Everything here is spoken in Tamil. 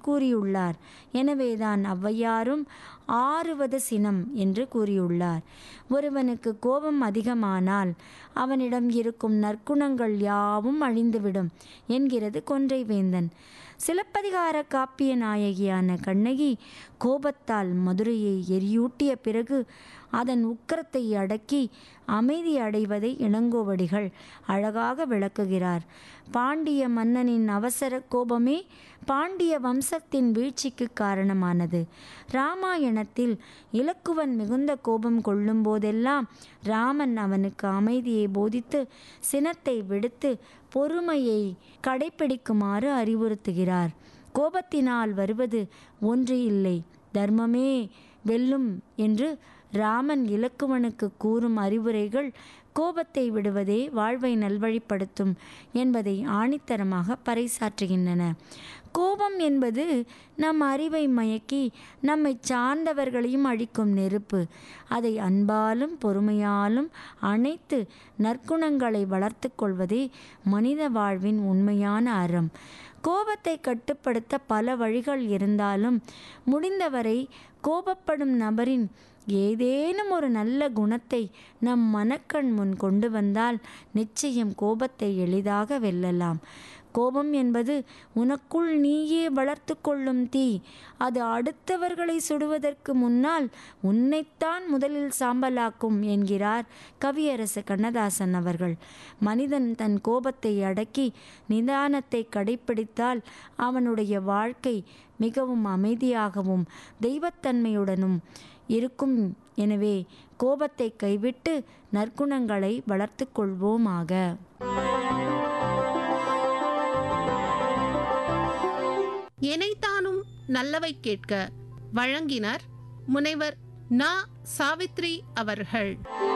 கூறியுள்ளார் எனவேதான் ஔவையாரும் ஆறுவது சினம் என்று கூறியுள்ளார் ஒருவனுக்கு கோபம் அதிகமானால் அவனிடம் இருக்கும் நற்குணங்கள் யாவும் அழிந்துவிடும் என்கிறது கொன்றை வேந்தன் சிலப்பதிகார காப்பிய நாயகியான கண்ணகி கோபத்தால் மதுரையை எரியூட்டிய பிறகு அதன் உக்கிரத்தை அடக்கி அமைதி அடைவதை இளங்கோவடிகள் அழகாக விளக்குகிறார் பாண்டிய மன்னனின் அவசர கோபமே பாண்டிய வம்சத்தின் வீழ்ச்சிக்கு காரணமானது ராமாயணத்தில் இலக்குவன் மிகுந்த கோபம் கொள்ளும் போதெல்லாம் ராமன் அவனுக்கு அமைதியை போதித்து சினத்தை விடுத்து பொறுமையை கடைப்பிடிக்குமாறு அறிவுறுத்துகிறார் கோபத்தினால் வருவது ஒன்று இல்லை தர்மமே வெல்லும் என்று ராமன் இலக்குவனுக்கு கூறும் அறிவுரைகள் கோபத்தை விடுவதே வாழ்வை நல்வழிப்படுத்தும் என்பதை ஆணித்தரமாக பறைசாற்றுகின்றன கோபம் என்பது நம் அறிவை மயக்கி நம்மை சார்ந்தவர்களையும் அழிக்கும் நெருப்பு அதை அன்பாலும் பொறுமையாலும் அனைத்து நற்குணங்களை வளர்த்து கொள்வதே மனித வாழ்வின் உண்மையான அறம் கோபத்தை கட்டுப்படுத்த பல வழிகள் இருந்தாலும் முடிந்தவரை கோபப்படும் நபரின் ஏதேனும் ஒரு நல்ல குணத்தை நம் மனக்கண் முன் கொண்டு வந்தால் நிச்சயம் கோபத்தை எளிதாக வெல்லலாம் கோபம் என்பது உனக்குள் நீயே வளர்த்து கொள்ளும் தீ அது அடுத்தவர்களை சுடுவதற்கு முன்னால் உன்னைத்தான் முதலில் சாம்பலாக்கும் என்கிறார் கவியரசு கண்ணதாசன் அவர்கள் மனிதன் தன் கோபத்தை அடக்கி நிதானத்தை கடைப்பிடித்தால் அவனுடைய வாழ்க்கை மிகவும் அமைதியாகவும் தெய்வத்தன்மையுடனும் இருக்கும் எனவே கோபத்தை கைவிட்டு நற்குணங்களை வளர்த்து கொள்வோமாக எனைத்தானும் நல்லவை கேட்க வழங்கினர் முனைவர் நா சாவித்ரி அவர்கள்